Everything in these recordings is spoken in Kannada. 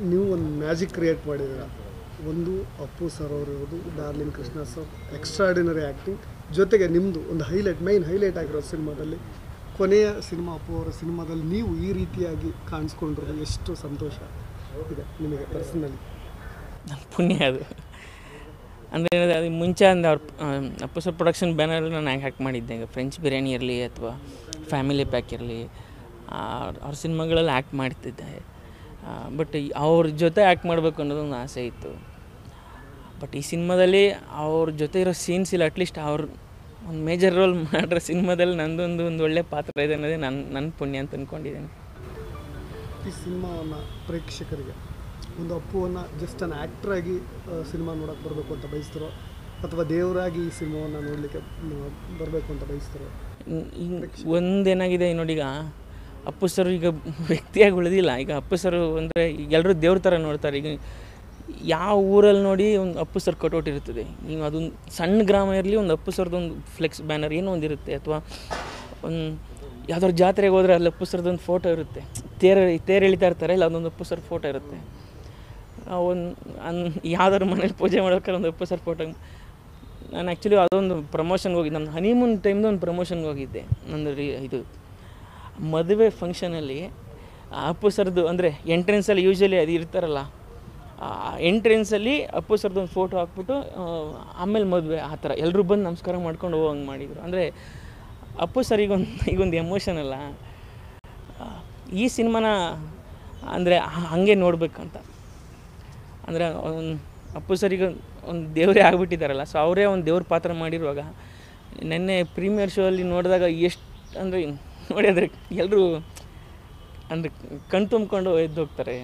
ನೀವು ಒಂದು ಮ್ಯಾಜಿಕ್ ಕ್ರಿಯೇಟ್ ಮಾಡಿದ್ದೀರ ಒಂದು ಅಪ್ಪು ಸರ್ ಅವರು ಇರೋದು darling Krishna sir extraordinary acting ಜೊತೆಗೆ ನಿಮ್ಮದು ಒಂದು ಹೈಲೈಟ್ ಮೈನ್ ಹೈಲೈಟ್ ಆಗಿರೋ ಸಿನಿಮಾದಲ್ಲಿ ಕೊನೆಯ ಸಿನಿಮಾ ಅಪ್ಪು ಅವರ ಸಿನಿಮಾದಲ್ಲಿ ನೀವು ಈ ರೀತಿಯಾಗಿ ಕಾಣಿಸ್ಕೊಂಡಿರೋದು ಎಷ್ಟು ಸಂತೋಷ ಇದೆ ನಿಮಗೆ ಪರ್ಸನಲಿ ನನ್ನ ಪುಣ್ಯ ಅದು ಅಂದರೆ ಅದು ಮುಂಚೆ ಅಂದ್ರೆ ಅವ್ರ ಅಪ್ಪು ಸರ್ ಪ್ರೊಡಕ್ಷನ್ ಬ್ಯಾನರಲ್ಲಿ ನಾನು ಆ್ಯಕ್ಟ್ ಮಾಡಿದ್ದೆ ಈಗ ಫ್ರೆಂಚ್ ಬಿರಿಯಾನಿ ಇರಲಿ ಅಥವಾ ಫ್ಯಾಮಿಲಿ ಪ್ಯಾಕ್ ಇರಲಿ ಅವ್ರ ಸಿನಿಮಾಗಳಲ್ಲಿ ಆ್ಯಕ್ಟ್ ಮಾಡ್ತಿದ್ದೆ ಬಟ್ ಅವ್ರ ಜೊತೆ ಆ್ಯಕ್ಟ್ ಮಾಡಬೇಕು ಅನ್ನೋದು ಒಂದು ಆಸೆ ಇತ್ತು ಬಟ್ ಈ ಸಿನಿಮಾದಲ್ಲಿ ಅವ್ರ ಜೊತೆ ಇರೋ ಸೀನ್ಸ್ ಇಲ್ಲ ಅಟ್ಲೀಸ್ಟ್ ಅವ್ರು ಒಂದು ಮೇಜರ್ ರೋಲ್ ಮಾಡಿರೋ ಸಿನಿಮಾದಲ್ಲಿ ನಂದೊಂದು ಒಂದು ಒಳ್ಳೆ ಪಾತ್ರ ಇದೆ ಅನ್ನೋದೇ ನನ್ನ ನನ್ನ ಪುಣ್ಯ ಅಂತ ಅಂದ್ಕೊಂಡಿದ್ದೀನಿ ಈ ಸಿನಿಮಾವನ್ನು ಪ್ರೇಕ್ಷಕರಿಗೆ ಒಂದು ಅಪ್ಪುವನ್ನು ಜಸ್ಟ್ ಅನ್ ಆ್ಯಕ್ಟ್ರಾಗಿ ಸಿನಿಮಾ ನೋಡೋಕೆ ಬರಬೇಕು ಅಂತ ಬಯಸ್ತಾರೋ ಅಥವಾ ದೇವರಾಗಿ ಈ ಸಿನಿಮಾವನ್ನು ನೋಡಲಿಕ್ಕೆ ಬರಬೇಕು ಅಂತ ಬಯಸ್ತಾರೋ ಒಂದೇನಾಗಿದೆ ನೋಡಿ ಈಗ ಅಪ್ಪು ಸರ್ ಈಗ ವ್ಯಕ್ತಿಯಾಗಿ ಉಳಿದಿಲ್ಲ ಈಗ ಅಪ್ಪು ಸರ್ ಅಂದರೆ ಎಲ್ಲರೂ ದೇವ್ರ ಥರ ನೋಡ್ತಾರೆ ಈಗ ಯಾವ ಊರಲ್ಲಿ ನೋಡಿ ಒಂದು ಅಪ್ಪು ಸರ್ ಕಟೌಟ್ ಇರ್ತದೆ ನೀವು ಅದೊಂದು ಸಣ್ಣ ಗ್ರಾಮ ಇರಲಿ ಒಂದು ಅಪ್ಪು ಸರ್ದೊಂದು ಫ್ಲೆಕ್ಸ್ ಬ್ಯಾನರ್ ಏನೋ ಒಂದು ಇರುತ್ತೆ ಅಥವಾ ಒಂದು ಯಾವ್ದಾದ್ರು ಜಾತ್ರೆಗೆ ಹೋದ್ರೆ ಅಲ್ಲಿ ಅಪ್ಪು ಸರ್ದೊಂದು ಫೋಟೋ ಇರುತ್ತೆ ತೇರು ತೇರು ಎಳಿತಾ ಇರ್ತಾರೆ ಇಲ್ಲ ಅದೊಂದು ಅಪ್ಪು ಸರ್ ಫೋಟೋ ಇರುತ್ತೆ ಒಂದು ಅನ್ ಯಾವ್ದಾದ್ರು ಮನೇಲಿ ಪೂಜೆ ಮಾಡ್ಬೇಕಾದ್ರೆ ಒಂದು ಅಪ್ಪು ಸರ್ ಫೋಟೋ ನಾನು ಆ್ಯಕ್ಚುಲಿ ಅದೊಂದು ಪ್ರಮೋಷನ್ಗೆ ಹೋಗಿದ್ದೆ ನನ್ನ ಹನಿಮೂನ್ ಟೈಮ್ದು ಒಂದು ಪ್ರಮೋಷನ್ಗೆ ಹೋಗಿದ್ದೆ ನಂದು ರೀ ಇದು ಮದುವೆ ಫಂಕ್ಷನಲ್ಲಿ ಅಪ್ಪು ಸರ್ದು ಅಂದರೆ ಎಂಟ್ರೆನ್ಸಲ್ಲಿ ಯೂಶ್ವಲಿ ಅದು ಇರ್ತಾರಲ್ಲ ಎಂಟ್ರೆನ್ಸಲ್ಲಿ ಅಪ್ಪು ಸರ್ದು ಒಂದು ಫೋಟೋ ಹಾಕ್ಬಿಟ್ಟು ಆ, ಆಮೇಲೆ ಮದುವೆ ಆ ಥರ ಎಲ್ಲರೂ ಬಂದು ನಮಸ್ಕಾರ ಮಾಡ್ಕೊಂಡು ಹೋಗಂಗೆ ಮಾಡಿದರು ಅಂದರೆ ಅಪ್ಪು ಸರ್ ಈಗೊಂದು ಈಗೊಂದು ಎಮೋಷನ್ ಅಲ್ಲ ಆ, ಈ ಸಿನಿಮಾನ ಅಂದರೆ ಹಾಗೆ ನೋಡ್ಬೇಕಂತ ಅಂದರೆ ಒಂದು ಅಪ್ಪು ಸರಿಗೆ ಒಂದು ದೇವರೇ ಆಗಿಬಿಟ್ಟಿದ್ದಾರಲ್ಲ ಸೊ ಅವರೇ ಒಂದು ದೇವ್ರ ಪಾತ್ರ ಮಾಡಿರುವಾಗ ನೆನ್ನೆ ಪ್ರೀಮಿಯರ್ ಶೋ ಅಲ್ಲಿ ನೋಡಿದಾಗ ಎಷ್ಟು ಅಂದರೆ ನೋಡಿ ಅಂದರೆ ಎಲ್ಲರೂ ಅಂದರೆ ಕಣ್ ತುಂಬಿಕೊಂಡು ಎದ್ದು ಹೋಗ್ತಾರೆ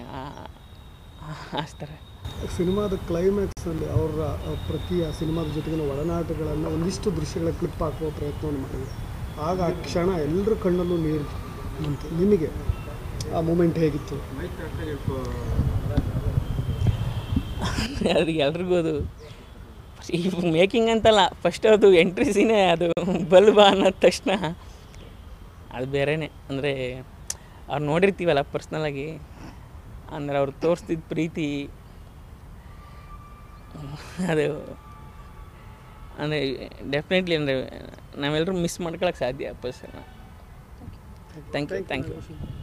ಹಾಸ್ತಾರೆ ಸಿನಿಮಾದ ಕ್ಲೈಮ್ಯಾಕ್ಸಲ್ಲಿ ಅವರ ಪ್ರತಿ ಆ ಸಿನಿಮಾದ ಜೊತೆಗಿನ ಒಡನಾಟಗಳನ್ನು ಒಂದಿಷ್ಟು ದೃಶ್ಯಗಳ ಕ್ಲಿಪ್ ಹಾಕುವ ಪ್ರಯತ್ನವನ್ನು ಮಾಡಿದ್ರು ಆಗ ಆ ಕ್ಷಣ ಎಲ್ಲರ ಕಣ್ಣಲ್ಲೂ ನೀರು ಬಂತು ನಿಮಗೆ ಆ ಮೂಮೆಂಟ್ ಹೇಗಿತ್ತು ಅದು ಎಲ್ರಿಗೂ ಅದು ಈ ಮೇಕಿಂಗ್ ಅಂತಲ್ಲ ಫಸ್ಟ್ ಅದು ಎಂಟ್ರಿ ಸೀನೇ ಅದು ಬಲ್ಬ ಅನ್ನೋದ ತಕ್ಷಣ ಅದು ಬೇರೆನೇ ಅಂದರೆ ಅವ್ರು ನೋಡಿರ್ತೀವಲ್ಲ ಪರ್ಸ್ನಲಾಗಿ ಅಂದರೆ ಅವ್ರು ತೋರಿಸ್ತಿದ್ದ ಪ್ರೀತಿ ಅದು ಅಂದರೆ ಡೆಫಿನೆಟ್ಲಿ ಅಂದರೆ ನಾವೆಲ್ಲರೂ ಮಿಸ್ ಮಾಡ್ಕೊಳಕ್ಕೆ ಸಾಧ್ಯ Appu sir thank you thank you